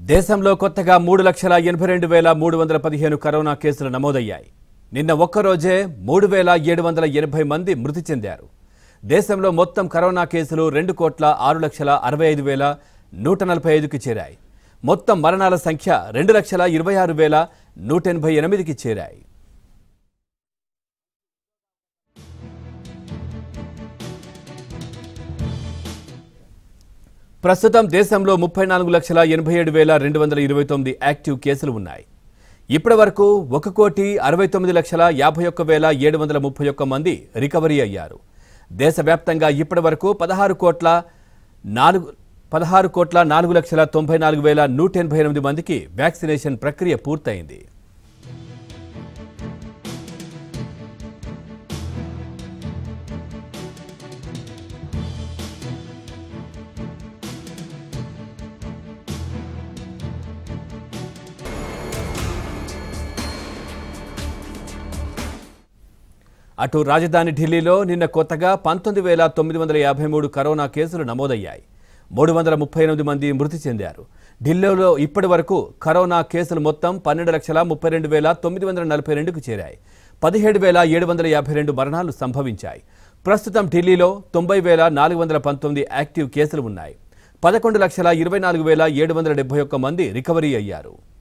దేశంలో కొత్తగా మూడు లక్షల ఎనభై రెండు వేల మూడు వందల పదిహేను కరోనా కేసులు నమోదయ్యాయి నిన్న ఒక్కరోజే మూడు వేల ఏడు వందల ఎనభై మంది మృతి చెందారు దేశంలో మొత్తం కరోనా కేసులు రెండు కోట్ల ఆరు లక్షల అరవై ఐదు వేల నూట నలభై ఐదుకి చేరాయి మొత్తం మరణాల సంఖ్య రెండు లక్షల ఇరవై ఆరు వేల నూట ఎనభై ఎనిమిదికి చేరాయి ప్రస్తుతం దేశంలో ముప్పై నాలుగు లక్షల ఎనభై ఏడు వేల రెండు వందల ఇరవై తొమ్మిది యాక్టివ్ కేసులు ఉన్నాయి ఇప్పటి వరకు ఒక కోటి అరవై తొమ్మిది లక్షల యాభై ఒక్క వేల ఏడు వందల ముప్పై ఒక్క మంది రికవరీ అయ్యారు దేశవ్యాప్తంగా ఇప్పటి వరకు పదహారు కోట్ల నాలుగు పదహారు కోట్ల నాలుగు లక్షల తొంభై నాలుగు వేల నూట ఎనభై ఎనిమిది మందికి వ్యాక్సినేషన్ ప్రక్రియ పూర్తయింది అటు రాజధాని ఢిల్లీలో నిన్న కొత్తగా పంతొమ్మిది వేల తొమ్మిది వందల యాభై మూడు కరోనా కేసులు నమోదయ్యాయి మూడు వందల ముప్పై ఎనిమిది మంది మృతి చెందారు ఢిల్లీలో ఇప్పటి వరకు కరోనా కేసులు మొత్తం పన్నెండు లక్షల ముప్పై రెండు వేల తొమ్మిది వందల నలభై రెండుకు చేరాయి పదిహేడు వేల ఏడు వందల యాభై రెండు మరణాలు సంభవించాయి ప్రస్తుతం ఢిల్లీలో తొంభై వేల నాలుగు వందల పంతొమ్మిది యాక్టివ్ కేసులు ఉన్నాయి పదకొండు లక్షల ఇరవై నాలుగు వేల ఏడు వందల డెబ్బై ఒక్క మంది రికవరీ అయ్యారు